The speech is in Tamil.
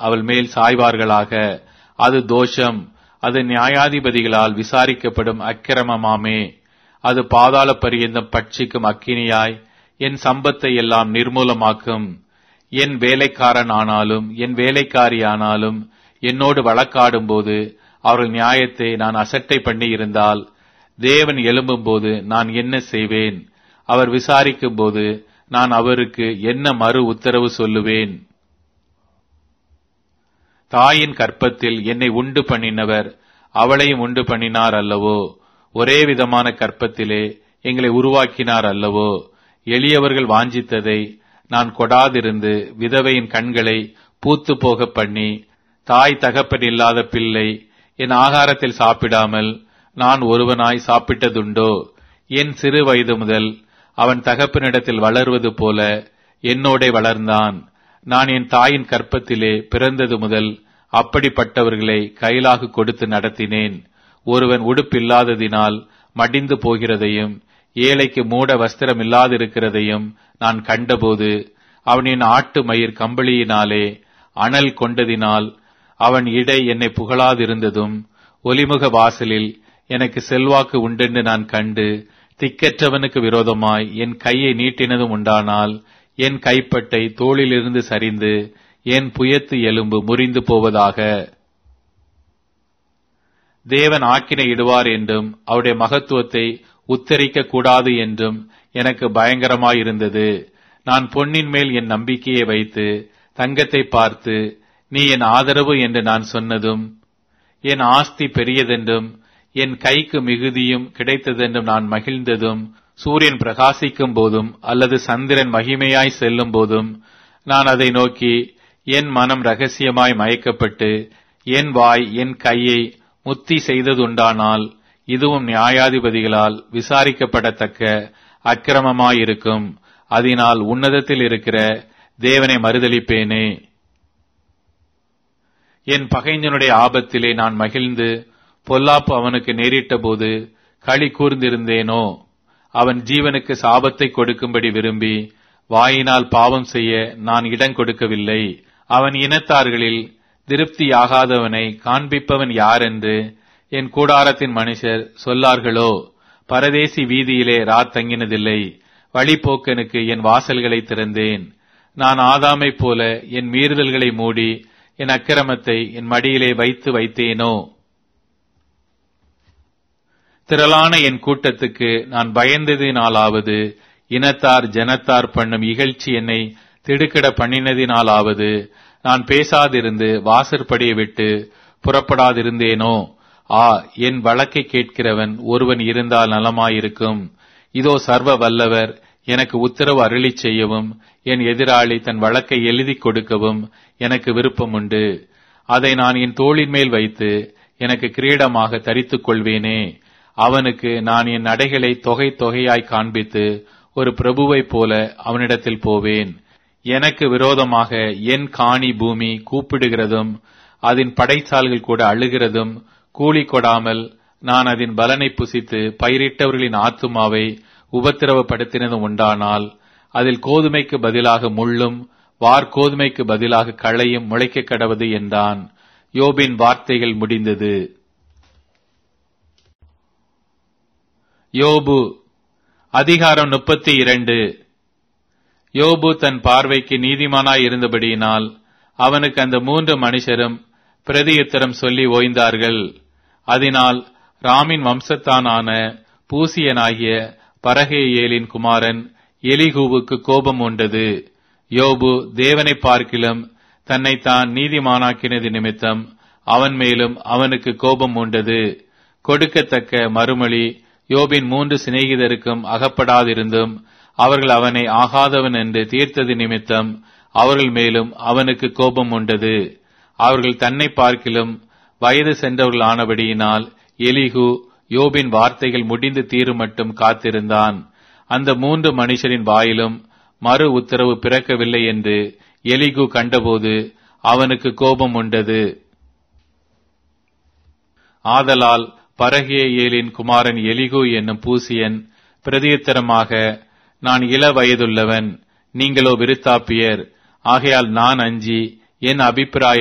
அவள் மேல் சாய்வார்களாக அது தோஷம் அது நியாயாதிபதிகளால் விசாரிக்கப்படும் அக்கிரமமாமே அது பாதாள பரியந்தம் பட்சிக்கும் அக்கினியாய் என் சம்பத்தை எல்லாம் நிர்மூலமாக்கும் என் வேலைக்காரன் ஆனாலும் என் வேலைக்காரி ஆனாலும் என்னோடு வழக்காடும்போது அவர்கள் நியாயத்தை நான் அசட்டை பண்ணி இருந்தால் தேவன் எழும்பும்போது நான் என்ன செய்வேன் அவர் விசாரிக்கும் போது நான் அவருக்கு என்ன மறு உத்தரவு சொல்லுவேன் தாயின் கற்பத்தில் என்னை உண்டு பண்ணினவர் அவளையும் உண்டு பண்ணினார் அல்லவோ ஒரே விதமான கற்பத்திலே எங்களை உருவாக்கினார் அல்லவோ எளியவர்கள் வாஞ்சித்ததை நான் கொடாதிருந்து விதவையின் கண்களை பூத்து போக பண்ணி தாய் தகப்பன் இல்லாத பிள்ளை என் ஆகாரத்தில் சாப்பிடாமல் நான் ஒருவனாய் சாப்பிட்டதுண்டோ என் சிறு வயது முதல் அவன் தகப்பனிடத்தில் வளர்வது போல என்னோடே வளர்ந்தான் நான் என் தாயின் கற்பத்திலே பிறந்தது முதல் அப்படிப்பட்டவர்களை கையிலாக கொடுத்து நடத்தினேன் ஒருவன் உடுப்பில்லாததினால் மடிந்து போகிறதையும் ஏழைக்கு மூட வஸ்திரம் இல்லாதிருக்கிறதையும் நான் கண்டபோது அவனின் ஆட்டு மயிர் கம்பளியினாலே அனல் கொண்டதினால் அவன் இடை என்னை புகழாதிருந்ததும் ஒலிமுக வாசலில் எனக்கு செல்வாக்கு உண்டென்று நான் கண்டு திக்கற்றவனுக்கு விரோதமாய் என் கையை நீட்டினதும் உண்டானால் என் கைப்பட்டை தோளிலிருந்து சரிந்து என் புயத்து எலும்பு முறிந்து போவதாக தேவன் ஆக்கினை இடுவார் என்றும் அவருடைய மகத்துவத்தை உத்தரிக்க கூடாது என்றும் எனக்கு பயங்கரமாயிருந்தது நான் பொன்னின் மேல் என் நம்பிக்கையை வைத்து தங்கத்தை பார்த்து நீ என் ஆதரவு என்று நான் சொன்னதும் என் ஆஸ்தி பெரியதென்றும் என் கைக்கு மிகுதியும் கிடைத்ததென்றும் நான் மகிழ்ந்ததும் சூரியன் பிரகாசிக்கும் போதும் அல்லது சந்திரன் மகிமையாய் செல்லும் போதும் நான் அதை நோக்கி என் மனம் ரகசியமாய் மயக்கப்பட்டு என் வாய் என் கையை முத்தி செய்ததுண்டானால் இதுவும் நியாயாதிபதிகளால் விசாரிக்கப்படத்தக்க அக்கிரமமாயிருக்கும் அதனால் உன்னதத்தில் இருக்கிற தேவனை மறுதளிப்பேனே என் பகைஞனுடைய ஆபத்திலே நான் மகிழ்ந்து பொல்லாப்பு அவனுக்கு நேரிட்ட போது களி கூர்ந்திருந்தேனோ அவன் ஜீவனுக்கு சாபத்தை கொடுக்கும்படி விரும்பி வாயினால் பாவம் செய்ய நான் இடம் கொடுக்கவில்லை அவன் இனத்தார்களில் திருப்தியாகாதவனை காண்பிப்பவன் யார் என்று என் கூடாரத்தின் மனுஷர் சொல்லார்களோ பரதேசி வீதியிலே ராத் தங்கினதில்லை வழிபோக்கனுக்கு என் வாசல்களை திறந்தேன் நான் ஆதாமைப் போல என் மீறுதல்களை மூடி என் அக்கிரமத்தை என் மடியிலே வைத்து வைத்தேனோ திரளான என் கூட்டத்துக்கு நான் பயந்ததினாலாவது இனத்தார் ஜனத்தார் பண்ணும் இகழ்ச்சி என்னை திடுக்கிட பண்ணினதினாலாவது நான் பேசாதிருந்து வாசற்படியை விட்டு புறப்படாதிருந்தேனோ ஆ என் வழக்கை கேட்கிறவன் ஒருவன் இருந்தால் நலமாயிருக்கும் இதோ சர்வ வல்லவர் எனக்கு உத்தரவு அருளி செய்யவும் என் எதிராளி தன் வழக்கை எழுதி கொடுக்கவும் எனக்கு விருப்பம் உண்டு அதை நான் என் தோளின் மேல் வைத்து எனக்கு கிரீடமாக தரித்துக் கொள்வேனே அவனுக்கு நான் என் நடைகளை தொகை தொகையாய் காண்பித்து ஒரு பிரபுவைப் போல அவனிடத்தில் போவேன் எனக்கு விரோதமாக என் காணி பூமி கூப்பிடுகிறதும் அதன் படைச்சால்கள் கூட அழுகிறதும் கூலி கொடாமல் நான் அதன் பலனை புசித்து பயிரிட்டவர்களின் ஆத்துமாவை உபத்திரவப்படுத்தினதும் உண்டானால் அதில் கோதுமைக்கு பதிலாக முள்ளும் வார்கோதுமைக்கு பதிலாக களையும் முளைக்க கடவது என்றான் யோபின் வார்த்தைகள் முடிந்தது யோபு அதிகாரம் முப்பத்தி இரண்டு யோபு தன் பார்வைக்கு நீதிமானாய் இருந்தபடியினால் அவனுக்கு அந்த மூன்று மனுஷரும் பிரதியுத்தரம் சொல்லி ஓய்ந்தார்கள் அதனால் ராமின் வம்சத்தானான பூசியனாகிய பரகேயேலின் குமாரன் எலிகூவுக்கு கோபம் உண்டது யோபு தேவனை பார்க்கிலும் தன்னைத்தான் நீதிமானாக்கினது நிமித்தம் அவன் மேலும் அவனுக்கு கோபம் உண்டது கொடுக்கத்தக்க மறுமொழி யோபின் மூன்று சிநேகிதருக்கும் அகப்படாதிருந்தும் அவர்கள் அவனை ஆகாதவன் என்று தீர்த்தது நிமித்தம் அவர்கள் மேலும் அவனுக்கு கோபம் உண்டது அவர்கள் தன்னை பார்க்கிலும் வயது சென்றவர்கள் ஆனபடியினால் எலிகு யோபின் வார்த்தைகள் முடிந்து தீரும் மட்டும் காத்திருந்தான் அந்த மூன்று மனுஷரின் வாயிலும் மறு உத்தரவு பிறக்கவில்லை என்று எலிகு கண்டபோது அவனுக்கு கோபம் உண்டது ஆதலால் பரகேயேலின் குமாரன் எலிகு என்னும் பூசியன் பிரதியுத்தரமாக நான் இள வயதுள்ளவன் நீங்களோ விருத்தாப்பியர் ஆகையால் நான் அஞ்சி என் அபிப்பிராயம்